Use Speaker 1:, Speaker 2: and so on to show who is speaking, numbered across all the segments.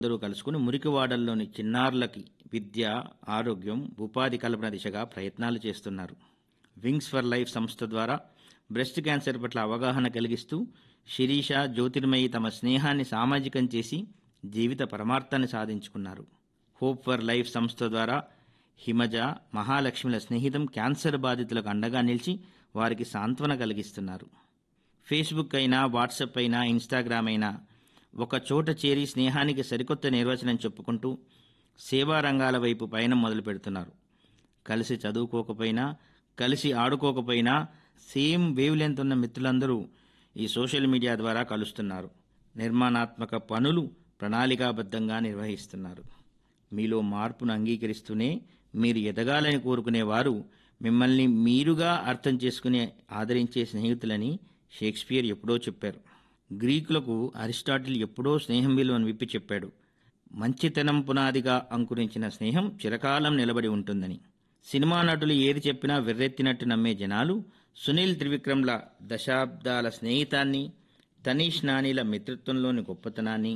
Speaker 1: అందరూ కలుసుకుని మురికివాడల్లోని చిన్నారులకి విద్య ఆరోగ్యం ఉపాధి కల్పన దిశగా ప్రయత్నాలు చేస్తున్నారు వింగ్స్ ఫర్ లైఫ్ సంస్థ ద్వారా బ్రెస్ట్ క్యాన్సర్ పట్ల అవగాహన కలిగిస్తూ శిరీష జ్యోతిర్మయి తమ స్నేహాన్ని సామాజికం చేసి జీవిత పరమార్థాన్ని సాధించుకున్నారు హోప్ ఫర్ లైఫ్ సంస్థ ద్వారా హిమజ మహాలక్ష్మిల స్నేహితం క్యాన్సర్ బాధితులకు అండగా నిలిచి వారికి సాంత్వన కలిగిస్తున్నారు ఫేస్బుక్ అయినా వాట్సాప్ అయినా ఇన్స్టాగ్రామ్ అయినా ఒక చోట చేరి స్నేహానికి సరికొత్త నిర్వచనం చెప్పుకుంటూ సేవా రంగాల వైపు పయనం మొదలు పెడుతున్నారు కలిసి చదువుకోకపోయినా కలిసి ఆడుకోకపోయినా సేమ్ వేవ్ లెంత్ ఉన్న మిత్రులందరూ ఈ సోషల్ మీడియా ద్వారా కలుస్తున్నారు నిర్మాణాత్మక పనులు ప్రణాళికాబద్ధంగా నిర్వహిస్తున్నారు మీలో మార్పును అంగీకరిస్తూనే మీరు ఎదగాలని కోరుకునేవారు మిమ్మల్ని మీరుగా అర్థం చేసుకుని ఆదరించే స్నేహితులని షేక్స్పియర్ ఎప్పుడో చెప్పారు గ్రీకులకు అరిస్టాటిల్ ఎప్పుడో స్నేహం విలువను విప్పి చెప్పాడు మంచితనం పునాదిగా అంకురించిన స్నేహం చిరకాలం నిలబడి ఉంటుందని సినిమా నటులు ఏది చెప్పినా వెర్రెత్తినట్టు నమ్మే జనాలు సునీల్ త్రివిక్రమ్ల దశాబ్దాల స్నేహితాన్ని తనీష్ నానీల మిత్రత్వంలోని గొప్పతనాన్ని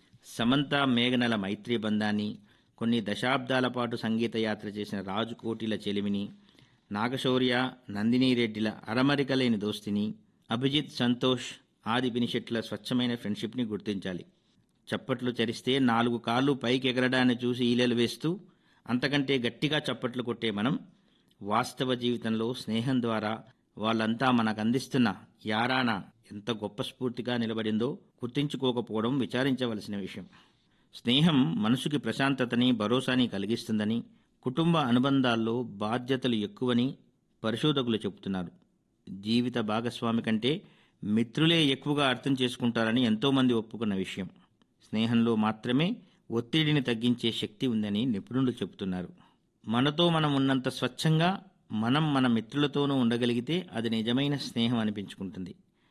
Speaker 1: సమంత మేఘనల మైత్రీ బంధాన్ని కొన్ని దశాబ్దాల పాటు సంగీత యాత్ర చేసిన రాజు కోటిల చెలిమిని నాగశౌర్య నందిని రెడ్డిల అరమరికలేని దోస్తిని అభిజిత్ సంతోష్ ఆది పినిషెట్ల స్వచ్ఛమైన ఫ్రెండ్షిప్ని గుర్తించాలి చప్పట్లు చరిస్తే నాలుగు కాళ్ళు పైకి ఎగరడాన్ని చూసి ఈలెలు వేస్తూ అంతకంటే గట్టిగా చప్పట్లు కొట్టే మనం వాస్తవ జీవితంలో స్నేహం ద్వారా వాళ్ళంతా మనకు అందిస్తున్న యారాన ఎంత గొప్ప స్ఫూర్తిగా నిలబడిందో గుర్తించుకోకపోవడం విచారించవలసిన విషయం స్నేహం మనసుకి ప్రశాంతతని భరోసాని కలిగిస్తుందని కుటుంబ అనుబంధాల్లో బాధ్యతలు ఎక్కువని పరిశోధకులు చెబుతున్నారు జీవిత భాగస్వామి కంటే మిత్రులే ఎక్కువగా అర్థం చేసుకుంటారని ఎంతోమంది ఒప్పుకున్న విషయం స్నేహంలో మాత్రమే ఒత్తిడిని తగ్గించే శక్తి ఉందని నిపుణులు చెబుతున్నారు మనతో మనం ఉన్నంత స్వచ్ఛంగా మనం మన మిత్రులతోనూ ఉండగలిగితే అది నిజమైన స్నేహం అనిపించుకుంటుంది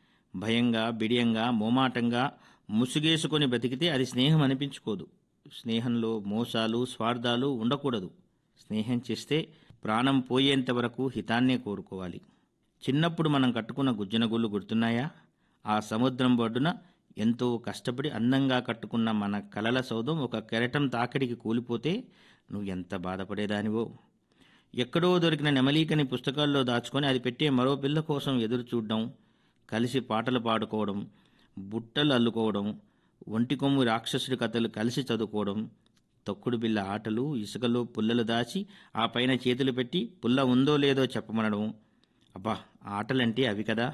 Speaker 1: భయంగా బిడియంగా మోమాటంగా ముసుగేసుకొని బ్రతికితే అది స్నేహం అనిపించుకోదు స్నేహంలో మోసాలు స్వార్థాలు ఉండకూడదు స్నేహం చేస్తే ప్రాణం పోయేంత వరకు హితాన్నే కోరుకోవాలి చిన్నప్పుడు మనం కట్టుకున్న గుజ్జనగుళ్ళు గుర్తున్నాయా ఆ సముద్రం ఒడ్డున ఎంతో కష్టపడి అందంగా కట్టుకున్న మన కలల సౌధం ఒక కెరటం తాకిడికి కూలిపోతే నువ్వు ఎంత బాధపడేదానివో ఎక్కడో దొరికిన నెమలీకని పుస్తకాల్లో దాచుకొని అది పెట్టే మరో పిల్ల కోసం ఎదురు చూడడం కలిసి పాటలు పాడుకోవడం బుట్టలు అల్లుకోవడం ఒంటి కొమ్ము రాక్షసుడి కథలు కలిసి చదువుకోవడం తొక్కుడు బిళ్ళ ఆటలు ఇసుకలో పుల్లలు దాచి ఆ పైన చేతులు పెట్టి పుల్ల ఉందో లేదో చెప్పమనడం అబ్బా ఆటలంటే అవి కదా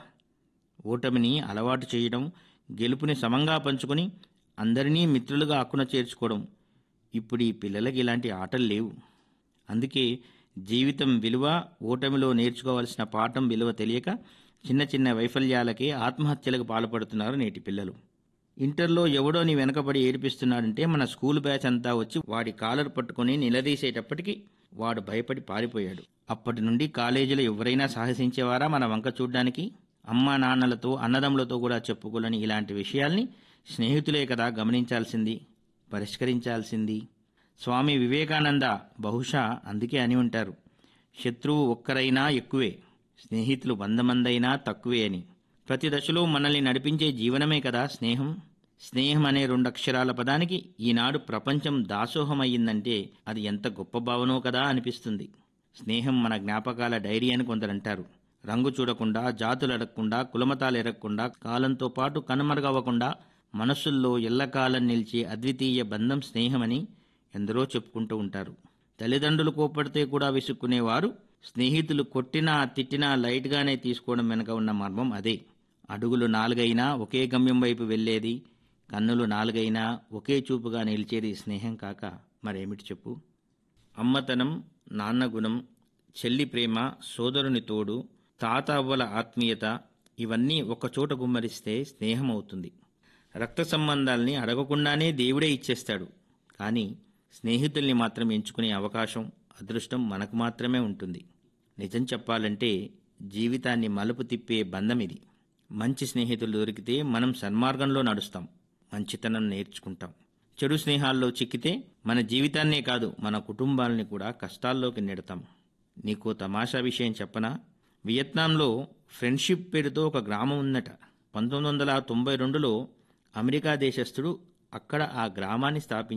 Speaker 1: ఓటమిని అలవాటు చేయడం గెలుపుని సమంగా పంచుకొని అందరినీ మిత్రులుగా అక్కున చేర్చుకోవడం ఇప్పుడు ఈ పిల్లలకి ఇలాంటి ఆటలు లేవు అందుకే జీవితం విలువ ఓటమిలో నేర్చుకోవాల్సిన పాఠం విలువ తెలియక చిన్న చిన్న వైఫల్యాలకే ఆత్మహత్యలకు పాల్పడుతున్నారు నేటి పిల్లలు ఇంటర్లో ఎవడో నీ వెనకబడి ఏడిపిస్తున్నాడంటే మన స్కూల్ బ్యాచ్ అంతా వచ్చి వాడి కాలర్ పట్టుకొని నిలదీసేటప్పటికి వాడు భయపడి పారిపోయాడు అప్పటి నుండి కాలేజీలో ఎవరైనా సాహసించేవారా మన వంక చూడ్డానికి అమ్మా నాన్నలతో అన్నదమ్ములతో కూడా చెప్పుకోలేని ఇలాంటి విషయాల్ని స్నేహితులే కదా గమనించాల్సింది పరిష్కరించాల్సింది స్వామి వివేకానంద బహుశా అందుకే అని ఉంటారు శత్రువు ఒక్కరైనా ఎక్కువే స్నేహితులు వంద మందైనా తక్కువే అని ప్రతి దశలో మనల్ని నడిపించే జీవనమే కదా స్నేహం స్నేహం అనే రెండు అక్షరాల పదానికి ఈనాడు ప్రపంచం దాసోహమయ్యిందంటే అది ఎంత గొప్ప భావనో కదా అనిపిస్తుంది స్నేహం మన జ్ఞాపకాల డైరీ అని కొందరంటారు రంగు చూడకుండా జాతులు అడగకుండా కులమతాలు ఎరగకుండా కాలంతో పాటు కనుమరుగవ్వకుండా మనస్సుల్లో ఎల్లకాలం నిలిచే అద్వితీయ బంధం స్నేహమని ఎందరో చెప్పుకుంటూ ఉంటారు తల్లిదండ్రులు కోపడితే కూడా విసుక్కునేవారు స్నేహితులు కొట్టినా తిట్టినా లైట్గానే తీసుకోవడం వెనుక ఉన్న మర్మం అదే అడుగులు నాలుగైనా ఒకే గమ్యం వైపు వెళ్ళేది కన్నులు నాలుగైనా ఒకే చూపుగా నిలిచేది స్నేహం కాక మరేమిటి చెప్పు అమ్మతనం నాన్న గుణం చెల్లి ప్రేమ సోదరుని తోడు తాత అవ్వల ఆత్మీయత ఇవన్నీ ఒకచోట గుమ్మరిస్తే స్నేహం అవుతుంది రక్త సంబంధాల్ని అడగకుండానే దేవుడే ఇచ్చేస్తాడు కానీ స్నేహితుల్ని మాత్రం ఎంచుకునే అవకాశం అదృష్టం మనకు మాత్రమే ఉంటుంది నిజం చెప్పాలంటే జీవితాన్ని మలుపు తిప్పే బంధం ఇది మంచి స్నేహితులు దొరికితే మనం సన్మార్గంలో నడుస్తాం మంచితనం నేర్చుకుంటాం చెడు స్నేహాల్లో చిక్కితే మన జీవితాన్నే కాదు మన కుటుంబాలని కూడా కష్టాల్లోకి నెడతాం నీకో తమాషా విషయం చెప్పనా వియత్నాంలో ఫ్రెండ్షిప్ పేరుతో ఒక గ్రామం ఉందట పంతొమ్మిది వందల తొంభై రెండులో అమెరికా దేశస్థుడు అక్కడ ఆ గ్రామాన్ని స్థాపించి